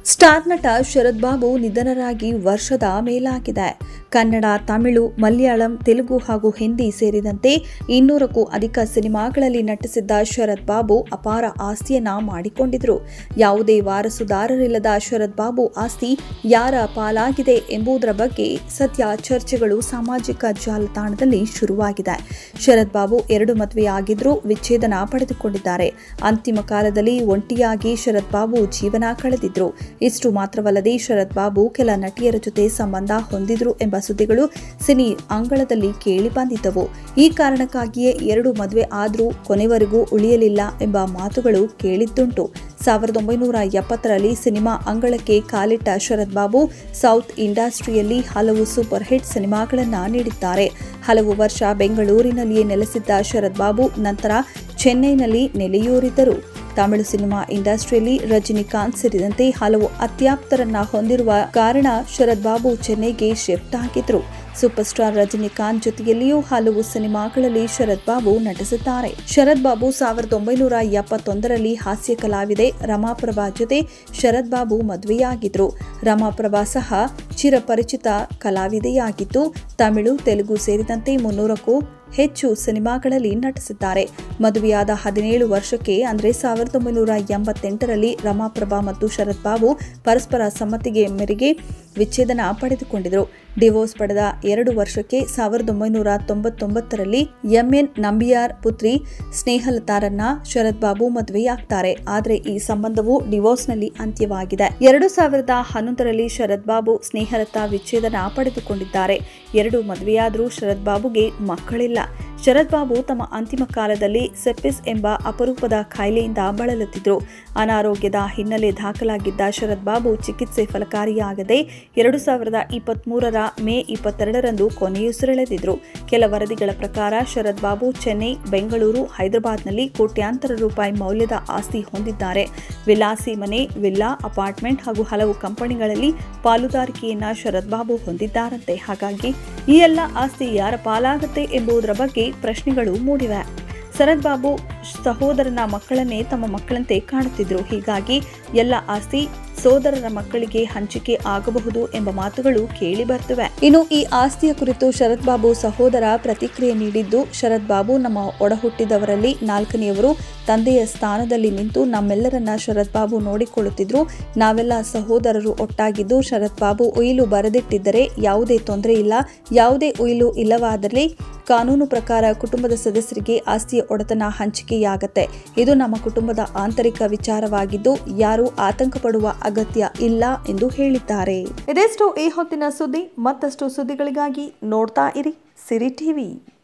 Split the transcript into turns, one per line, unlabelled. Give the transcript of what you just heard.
star ನಟ ಶರದ್ ಬಾಬು ನಿಧನರಾಗಿ ವರ್ಷದ ಮೇಲಾಗಿದೆ ಕನ್ನಡ ತಮಿಳು ಮಲಯಾಳಂ ತೆಲುಗು ಹಾಗೂ ಹಿಂದಿ ಸೇರಿದಂತೆ ಇನ್ನೂರಕ್ಕೂ ಅಧಿಕ ಸಿನಿಮಾಗಳಲ್ಲಿ ನಟಿಸಿದ್ದ ಶರದ್ ಬಾಬು ಅಪಾರ ಆಸ್ತಿಯನ್ನ ಮಾಡಿಕೊಂಡಿದ್ರು ಯಾವುದೇ ವಾರಸುದಾರರಿಲ್ಲದ ಶರದ್ ಬಾಬು ಆಸ್ತಿ ಯಾರ ಪಾಲಾಗಿದೆ ಎಂಬುದರ ಬಗ್ಗೆ ಸದ್ಯ ಚರ್ಚೆಗಳು ಸಾಮಾಜಿಕ ಜಾಲತಾಣದಲ್ಲಿ ಶುರುವಾಗಿದೆ ಶರದ್ ಬಾಬು ಎರಡು ಮದುವೆಯಾಗಿದ್ರೂ ವಿಚ್ಛೇದನ ಪಡೆದುಕೊಂಡಿದ್ದಾರೆ ಅಂತಿಮ ಕಾಲದಲ್ಲಿ ಒಂಟಿಯಾಗಿ ಶರದ್ ಬಾಬು ಜೀವನ ಕಳೆದಿದ್ರು ಇಷ್ಟು ಮಾತ್ರವಲ್ಲದೆ ಶರದ್ ಬಾಬು ಕೆಲ ನಟಿಯರ ಜೊತೆ ಸಂಬಂಧ ಹೊಂದಿದ್ರು ಎಂಬ ಸುದ್ದಿಗಳು ಸಿನಿ ಅಂಗಳದಲ್ಲಿ ಕೇಳಿ ಬಂದಿದ್ದವು ಈ ಕಾರಣಕ್ಕಾಗಿಯೇ ಎರಡು ಮದುವೆ ಆದರೂ ಕೊನೆವರೆಗೂ ಉಳಿಯಲಿಲ್ಲ ಎಂಬ ಮಾತುಗಳು ಕೇಳಿದ್ದುಂಟು ಸಾವಿರದ ಒಂಬೈನೂರ ಎಪ್ಪತ್ತರಲ್ಲಿ ಸಿನಿಮಾ ಅಂಗಳಕ್ಕೆ ಕಾಲಿಟ್ಟ ಶರದ್ ಬಾಬು ಸೌತ್ ಇಂಡಸ್ಟ್ರಿಯಲ್ಲಿ ಹಲವು ಸೂಪರ್ ಹಿಟ್ ಸಿನಿಮಾಗಳನ್ನು ನೀಡಿದ್ದಾರೆ ಹಲವು ವರ್ಷ ಬೆಂಗಳೂರಿನಲ್ಲಿಯೇ ನೆಲೆಸಿದ್ದ ಶರದ್ ಬಾಬು ನಂತರ ಚೆನ್ನೈನಲ್ಲಿ ನೆಲೆಯೂರಿದ್ದರು ತಮಿಳು ಸಿನಿಮಾ ಇಂಡಸ್ಟ್ರಿಯಲ್ಲಿ ರಜನಿಕಾಂತ್ ಸೇರಿದಂತೆ ಹಲವು ಅತ್ಯಾಪ್ತರನ್ನ ಹೊಂದಿರುವ ಕಾರಣ ಶರದ್ ಬಾಬು ಚೆನ್ನೈಗೆ ಶಿಫ್ಟ್ ಆಗಿದ್ರು ಸೂಪರ್ ಸ್ಟಾರ್ ರಜನಿಕಾಂತ್ ಜೊತೆಯಲ್ಲಿಯೂ ಹಲವು ಸಿನಿಮಾಗಳಲ್ಲಿ ಶರದ್ ಬಾಬು ನಟಿಸಿದ್ದಾರೆ ಶರದ್ ಬಾಬು ಸಾವಿರದ ಒಂಬೈನೂರ ಎಪ್ಪತ್ತೊಂದರಲ್ಲಿ ಹಾಸ್ಯ ಕಲಾವಿದೆ ರಮಾಪ್ರಭಾ ಜೊತೆ ಶರದ್ ಬಾಬು ಮದುವೆಯಾಗಿದ್ರು ರಮಾಪ್ರಭಾ ಸಹ ಚಿರಪರಿಚಿತ ಕಲಾವಿದೆಯಾಗಿದ್ದು ತಮಿಳು ತೆಲುಗು ಸೇರಿದಂತೆ ಮುನ್ನೂರಕ್ಕೂ ಹೆಚ್ಚು ಸಿನಿಮಾಗಳಲ್ಲಿ ನಟಿಸಿದ್ದಾರೆ ಮದುವೆಯಾದ ಹದಿನೇಳು ವರ್ಷಕ್ಕೆ ಅಂದರೆ ಸಾವಿರದ ಒಂಬೈನೂರ ಎಂಬತ್ತೆಂಟರಲ್ಲಿ ರಮಾಪ್ರಭಾ ಮತ್ತು ಶರತ್ ಬಾಬು ಪರಸ್ಪರ ಸಮ್ಮತಿಗೆ ಮೇರೆಗೆ ವಿಚ್ಛೇದನ ಪಡೆದುಕೊಂಡಿದ್ರು ಡಿವೋರ್ಸ್ ಪಡೆದ ಎರಡು ವರ್ಷಕ್ಕೆ ಸಾವಿರದ ಒಂಬೈನೂರ ತೊಂಬತ್ತೊಂಬತ್ತರಲ್ಲಿ ಎಂಎನ್ ನಂಬಿಯಾರ್ ಪುತ್ರಿ ಸ್ನೇಹಲತಾರನ್ನ ಶರತ್ ಬಾಬು ಮದುವೆಯಾಗ್ತಾರೆ ಆದರೆ ಈ ಸಂಬಂಧವು ಡಿವೋರ್ಸ್ನಲ್ಲಿ ಅಂತ್ಯವಾಗಿದೆ ಎರಡು ಸಾವಿರದ ಹನ್ನೊಂದರಲ್ಲಿ ಶರತ್ ಬಾಬು ಸ್ನೇಹಲತಾ ವಿಚ್ಛೇದನ ಪಡೆದುಕೊಂಡಿದ್ದಾರೆ ಎರಡು ಮದುವೆಯಾದರೂ ಶರತ್ ಬಾಬುಗೆ ಮಕ್ಕಳಿಲ್ಲ ಶರತ್ ಬಾಬು ತಮ್ಮ ಅಂತಿಮ ಕಾಲದಲ್ಲಿ ಸೆಪ್ಪಿಸ್ ಎಂಬ ಅಪರೂಪದ ಕಾಯಿಲೆಯಿಂದ ಬಳಲುತ್ತಿದ್ದರು ಅನಾರೋಗ್ಯದ ಹಿನ್ನೆಲೆ ದಾಖಲಾಗಿದ್ದ ಶರತ್ ಬಾಬು ಚಿಕಿತ್ಸೆ ಫಲಕಾರಿಯಾಗದೆ ಎರಡು ಸಾವಿರದ ಇಪ್ಪತ್ಮೂರರ ಮೇ ಇಪ್ಪತ್ತೆರಡರಂದು ಕೊನೆಯುಸಿರೆಳೆದಿದ್ರು ಕೆಲ ವರದಿಗಳ ಪ್ರಕಾರ ಶರತ್ ಬಾಬು ಚೆನ್ನೈ ಬೆಂಗಳೂರು ಹೈದರಾಬಾದ್ನಲ್ಲಿ ಕೋಟ್ಯಾಂತರ ರೂಪಾಯಿ ಮೌಲ್ಯದ ಆಸ್ತಿ ಹೊಂದಿದ್ದಾರೆ ವಿಲಾಸಿ ಮನೆ ವಿಲ್ಲಾ ಅಪಾರ್ಟ್ಮೆಂಟ್ ಹಾಗೂ ಹಲವು ಕಂಪನಿಗಳಲ್ಲಿ ಪಾಲುದಾರಿಕೆಯನ್ನ ಶರತ್ ಬಾಬು ಹೊಂದಿದ್ದಾರಂತೆ ಹಾಗಾಗಿ ಈ ಎಲ್ಲ ಆಸ್ತಿ ಯಾರ ಪಾಲಾಗುತ್ತೆ ಎಂಬುದರ ಬಗ್ಗೆ ಪ್ರಶ್ನೆಗಳು ಮೂಡಿವೆ ಶರತ್ ಬಾಬು ಸಹೋದರನ ಮಕ್ಕಳನ್ನೇ ತಮ್ಮ ಮಕ್ಕಳಂತೆ ಕಾಣುತ್ತಿದ್ರು ಹೀಗಾಗಿ ಎಲ್ಲ ಆಸ್ತಿ ಸೋದರರ ಮಕ್ಕಳಿಗೆ ಹಂಚಿಕೆ ಆಗಬಹುದು ಎಂಬ ಮಾತುಗಳು ಕೇಳಿ ಬರ್ತವೆ ಇನ್ನು ಈ ಆಸ್ತಿಯ ಕುರಿತು ಶರತ್ ಬಾಬು ಸಹೋದರ ಪ್ರತಿಕ್ರಿಯೆ ನೀಡಿದ್ದು ಶರತ್ ಬಾಬು ನಮ್ಮ ಒಡಹುಟ್ಟಿದವರಲ್ಲಿ ನಾಲ್ಕನೆಯವರು ತಂದೆಯ ಸ್ಥಾನದಲ್ಲಿ ನಿಂತು ನಮ್ಮೆಲ್ಲರನ್ನ ಶರತ್ ಬಾಬು ನೋಡಿಕೊಳ್ಳುತ್ತಿದ್ರು ನಾವೆಲ್ಲ ಸಹೋದರರು ಒಟ್ಟಾಗಿದ್ದು ಶರತ್ ಬಾಬು ಉಯಿಲು ಬರೆದಿಟ್ಟಿದ್ದರೆ ಯಾವುದೇ ತೊಂದರೆ ಇಲ್ಲ ಯಾವುದೇ ಉಯಿಲು ಇಲ್ಲವಾದಲ್ಲಿ ಕಾನೂನು ಪ್ರಕಾರ ಕುಟುಂಬದ ಸದಸ್ಯರಿಗೆ ಆಸ್ತಿಯ ಒಡೆತನ ಹಂಚಿಕೆಯಾಗತ್ತೆ ಇದು ನಮ್ಮ ಕುಟುಂಬದ ಆಂತರಿಕ ವಿಚಾರವಾಗಿದ್ದು ಯಾರೂ ಆತಂಕ ಪಡುವ ಅಗತ್ಯ ಇಲ್ಲ ಎಂದು ಹೇಳಿದ್ದಾರೆ ಇದೆಷ್ಟು ಈ ಹೊತ್ತಿನ ಸುದ್ದಿ ಮತ್ತಷ್ಟು ಸುದ್ದಿಗಳಿಗಾಗಿ ನೋಡ್ತಾ ಇರಿ ಸಿರಿ ಟಿವಿ